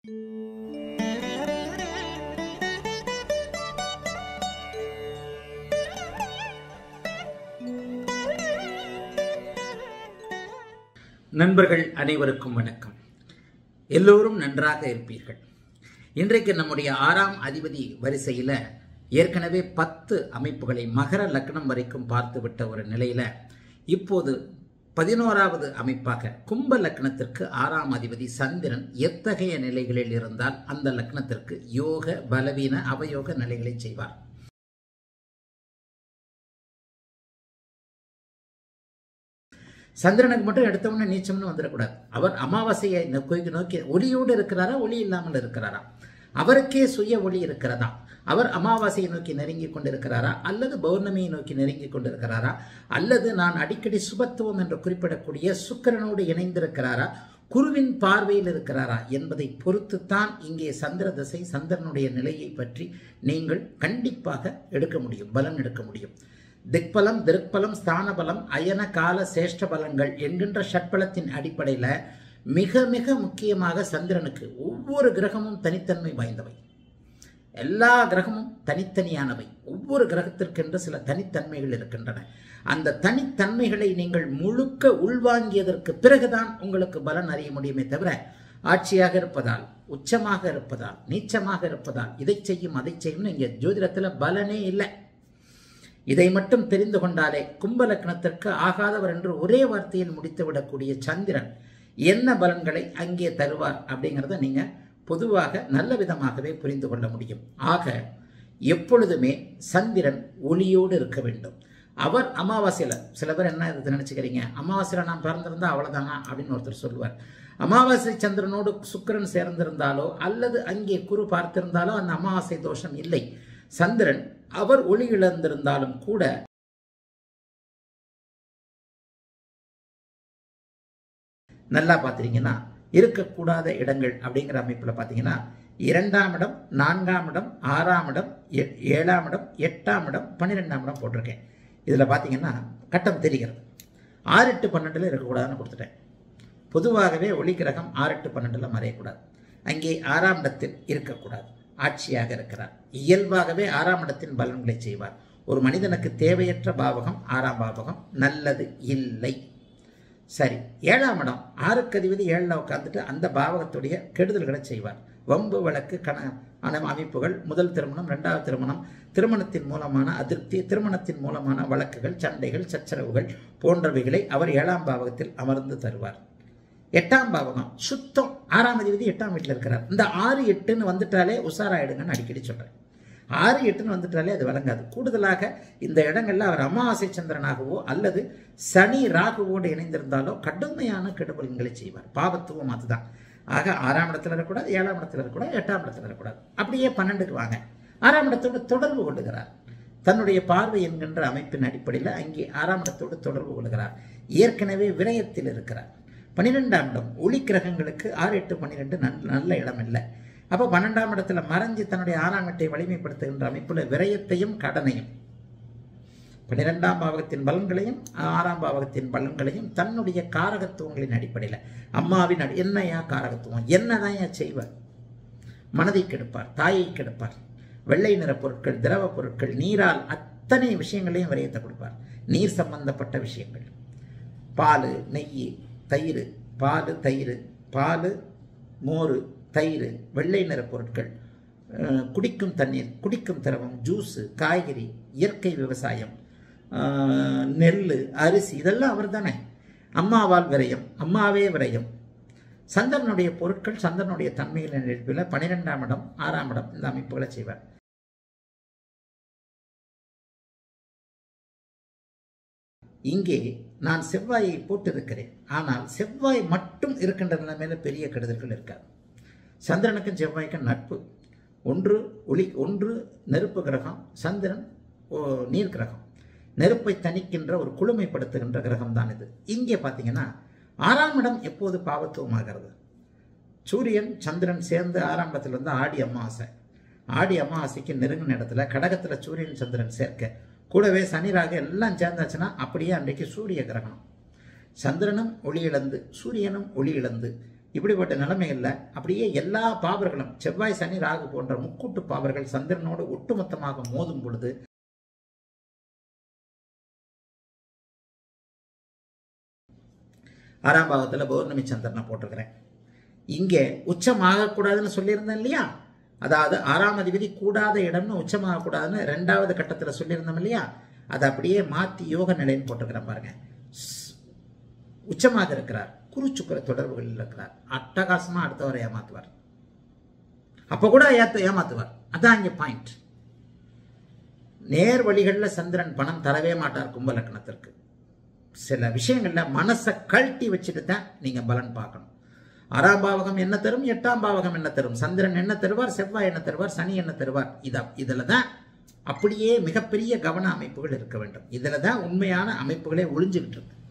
நண்பர்கள் அனைவருக்கும் வணக்கம் எல்லோரும் நன்றாக இருப்பீர்கள் இன்றைக்கு நம்முடைய ஆறாம் அதிபதி வரிசையில் ஏற்கனவே பத்து அமைப்புகளை மகர லக்னம் வரைக்கும் பார்த்துவிட்ட ஒரு நிலையில இப்போது பதினோராவது அமைப்பாக கும்ப லக்னத்திற்கு ஆறாம் அதிபதி சந்திரன் எத்தகைய நிலைகளில் இருந்தால் அந்த லக்னத்திற்கு யோக பலவீன அவயோக நிலைகளை செய்வார் சந்திரனுக்கு மட்டும் எடுத்தவொடனே நீச்சம்னு வந்துடக்கூடாது அவர் அமாவாசையை நோக்கி நோக்கி ஒளியோடு இருக்கிறாரா ஒளி இல்லாமல் இருக்கிறாரா அவருக்கே சுய ஒளி இருக்கிறதா அவர் அமாவாசையை நோக்கி நெருங்கி கொண்டிருக்கிறாரா அல்லது பௌர்ணமியை நோக்கி நெருங்கி கொண்டிருக்கிறாரா அல்லது நான் அடிக்கடி சுபத்துவம் என்று குறிப்பிடக்கூடிய சுக்கிரனோடு இணைந்திருக்கிறாரா குருவின் பார்வையில் இருக்கிறாரா என்பதை பொறுத்துத்தான் இங்கே சந்திர தசை சந்திரனுடைய நிலையை பற்றி நீங்கள் கண்டிப்பாக எடுக்க முடியும் பலன் எடுக்க முடியும் திக்பலம் திருப்பலம் ஸ்தான பலம் அயன கால சேஷ்ட பலங்கள் என்கின்ற ஷட்பலத்தின் அடிப்படையில் மிக மிக முக்கியமாக சந்திரனுக்கு ஒவ்வொரு கிரகமும் தனித்தன்மை வாய்ந்தவை எல்லா கிரகமும் தனித்தனியானவை ஒவ்வொரு கிரகத்திற்கென்று சில தனித்தன்மைகள் இருக்கின்றன அந்த தனித்தன்மைகளை நீங்கள் முழுக்க உள்வாங்கியதற்கு பிறகுதான் உங்களுக்கு பலன் அறிய முடியுமே தவிர ஆட்சியாக இருப்பதால் உச்சமாக இருப்பதால் நீச்சமாக இருப்பதால் இதை செய்யும் அதை செய்யும் இங்கே ஜோதிடத்தில் பலனே இல்லை இதை மட்டும் தெரிந்து கொண்டாலே கும்ப லக்னத்திற்கு ஆகாதவர் என்று ஒரே வார்த்தையில் முடித்துவிடக்கூடிய சந்திரன் என்ன பலன்களை அங்கே தருவார் அப்படிங்கிறத நீங்கள் பொதுவாக நல்ல விதமாகவே புரிந்து கொள்ள முடியும் ஆக எப்பொழுதுமே சந்திரன் ஒளியோடு இருக்க வேண்டும் அவர் அமாவாசையில் சில பேர் என்ன இது நினச்சிக்கிறீங்க அமாவாசையில் நான் பிறந்திருந்தா அவ்வளோதானா அப்படின்னு ஒருத்தர் சொல்லுவார் அமாவாசை சந்திரனோடு சுக்கிரன் சேர்ந்திருந்தாலோ அல்லது அங்கே குரு பார்த்திருந்தாலோ அந்த அமாவாசை தோஷம் இல்லை சந்திரன் அவர் ஒளி இழந்திருந்தாலும் கூட நல்லா பார்த்தீங்கன்னா இருக்கக்கூடாத இடங்கள் அப்படிங்கிற அமைப்பில் பார்த்தீங்கன்னா இரண்டாம் இடம் நான்காம் இடம் ஆறாம் இடம் ஏழாம் இடம் எட்டாம் இடம் பன்னிரெண்டாம் இடம் போட்டிருக்கேன் இதில் பார்த்தீங்கன்னா கட்டம் தெரிகிறது ஆறு எட்டு பன்னெண்டில் இருக்கக்கூடாதுன்னு கொடுத்துட்டேன் பொதுவாகவே ஒளி கிரகம் ஆறு எட்டு பன்னெண்டில் மறையக்கூடாது அங்கே ஆறாம் இடத்தில் இருக்கக்கூடாது ஆட்சியாக இருக்கிறார் இயல்பாகவே ஆறாம் இடத்தின் பலன்களை செய்வார் ஒரு மனிதனுக்கு தேவையற்ற பாவகம் ஆறாம் பாவகம் நல்லது இல்லை சரி ஏழாம் இடம் ஆறுக்கு அதிபதி ஏழில் உட்காந்துட்டு அந்த பாவகத்துடைய கெடுதல்களை செய்வார் வம்பு வழக்கு கண அமைப்புகள் முதல் திருமணம் ரெண்டாவது திருமணம் திருமணத்தின் மூலமான அதிருப்தி திருமணத்தின் மூலமான வழக்குகள் சண்டைகள் சச்சரவுகள் போன்றவைகளை அவர் ஏழாம் பாவகத்தில் அமர்ந்து தருவார் எட்டாம் பாவகம் சுத்தம் ஆறாம் அதிபதி எட்டாம் வீட்டில் இருக்கிறார் இந்த ஆறு எட்டுன்னு வந்துட்டாலே உஷாராயிடுங்கன்னு அடிக்கடி சொல்கிறேன் ஆறு எட்டுன்னு வந்துட்டாலே அது வழங்காது கூடுதலாக இந்த இடங்கள்ல அவர் அமாவாசை சந்திரனாகவோ அல்லது சனி ராகுவோடு இணைந்திருந்தாலோ கடுமையான கெடுபலன்களை செய்வார் பாவத்துவம் அதுதான் ஆக ஆறாம் இடத்துல இருக்கக்கூடாது ஏழாம் இடத்துல இருக்கக்கூடாது எட்டாம் இடத்துல இருக்கக்கூடாது அப்படியே பன்னெண்டுக்கு வாங்க ஆறாம் இடத்தோடு தொடர்பு கொள்ளுகிறார் தன்னுடைய பார்வை என்கின்ற அமைப்பின் அடிப்படையில் அங்கே ஆறாம் இடத்தோடு தொடர்பு கொள்கிறார் ஏற்கனவே விரயத்தில் இருக்கிறார் பன்னிரெண்டாம் இடம் ஒளி கிரகங்களுக்கு ஆறு எட்டு பன்னிரெண்டு நல்ல இடம் இல்லை அப்போ பன்னெண்டாம் இடத்துல மறைஞ்சு தன்னுடைய ஆறாம் வீட்டை வலிமைப்படுத்துகின்ற அமைப்பில் விரயத்தையும் கடனையும் பன்னிரெண்டாம் பாவகத்தின் பலன்களையும் ஆறாம் பாவகத்தின் பலன்களையும் தன்னுடைய காரகத்துவங்களின் அடிப்படையில் அம்மாவின் அடி என்னையா காரகத்துவம் என்னதான் ஏன் செய்வார் மனதை கெடுப்பார் தாயை கெடுப்பார் வெள்ளை நிற பொருட்கள் திரவ பொருட்கள் நீரால் அத்தனை விஷயங்களையும் விரயத்தை கொடுப்பார் நீர் சம்பந்தப்பட்ட விஷயங்கள் பால் நெய் தயிர் பால் தயிர் பால் மோர் தயிர் வெள்ளை நிற பொருட்கள் குடிக்கும் தண்ணீர் குடிக்கும் திரவம் ஜூஸு காய்கறி இயற்கை விவசாயம் நெல் அரிசி இதெல்லாம் அவர் தானே அம்மாவால் விரயம் அம்மாவே விரயம் சந்திரனுடைய பொருட்கள் சந்திரனுடைய தன்மைகளின் அடிப்பில் பன்னிரெண்டாம் இடம் ஆறாம் இடம் இந்த அமைப்புகளை செய்வார் இங்கே நான் செவ்வாயை போட்டிருக்கிறேன் ஆனால் செவ்வாய் மட்டும் இருக்கின்ற நிலைமையில பெரிய கெடுதல்கள் இருக்காது சந்திரனுக்கும் செவ்வாய்க்கும் நட்பு ஒன்று ஒளி ஒன்று நெருப்பு கிரகம் சந்திரன் நீர் கிரகம் நெருப்பை தணிக்கின்ற ஒரு குளுமைப்படுத்துகின்ற கிரகம் தான் இது இங்கே பார்த்தீங்கன்னா ஆறாம் இடம் எப்போது பாவத்துவமாகிறது சூரியன் சந்திரன் சேர்ந்து ஆறாம் இடத்துல ஆடி அமாவாசை ஆடி அமாவாசைக்கு நெருங்கின இடத்துல கடகத்தில் சூரியன் சந்திரன் சேர்க்க கூடவே சனிராக எல்லாம் சேர்ந்தாச்சுன்னா அப்படியே அன்றைக்கு சூரிய கிரகணம் சந்திரனும் ஒளி இழந்து சூரியனும் ஒளி இழந்து இப்படிப்பட்ட நிலைமைகள்ல அப்படியே எல்லா பாவர்களும் செவ்வாய் சனி ராகு போன்ற முக்கூட்டு பாவர்கள் சந்திரனோடு ஒட்டுமொத்தமாக மோதும் பொழுது ஆறாம் பாகத்தில் பௌர்ணமி சந்திரனை போட்டிருக்கிறேன் இங்கே உச்சமாகக்கூடாதுன்னு சொல்லியிருந்தேன் இல்லையா அதாவது ஆறாம் அதிபதி கூடாத இடம்னு உச்சமாகக்கூடாதுன்னு ரெண்டாவது கட்டத்தில் சொல்லியிருந்தோம் இல்லையா அதை அப்படியே மாற்றி யோக நிலைன்னு போட்டிருக்கிறேன் பாருங்க ஸ்- உச்சமாக இருக்கிறார் குரு சுக்கிர தொடர்புகளில் இருக்கிறார் அட்டகாசமா அடுத்தவரை ஏமாத்துவார் அப்ப கூட ஏத்த ஏமாத்துவார் அதான் இங்க பாயிண்ட் நேர் வழிகளில் சந்திரன் பணம் தரவே மாட்டார் கும்ப லக்னத்திற்கு சில விஷயங்கள்ல மனசை கழட்டி வச்சுட்டு தான் நீங்க பலன் பார்க்கணும் ஆறாம் பாவகம் என்ன தரும் எட்டாம் பாவகம் என்ன தரும் சந்திரன் என்ன தருவார் செவ்வாய் என்ன தருவார் சனி என்ன தருவார் இத இதுல தான் அப்படியே மிகப்பெரிய கவன அமைப்புகள் இருக்க வேண்டும் இதுல தான் உண்மையான அமைப்புகளே ஒளிஞ்சுக்கிட்டு இருக்கு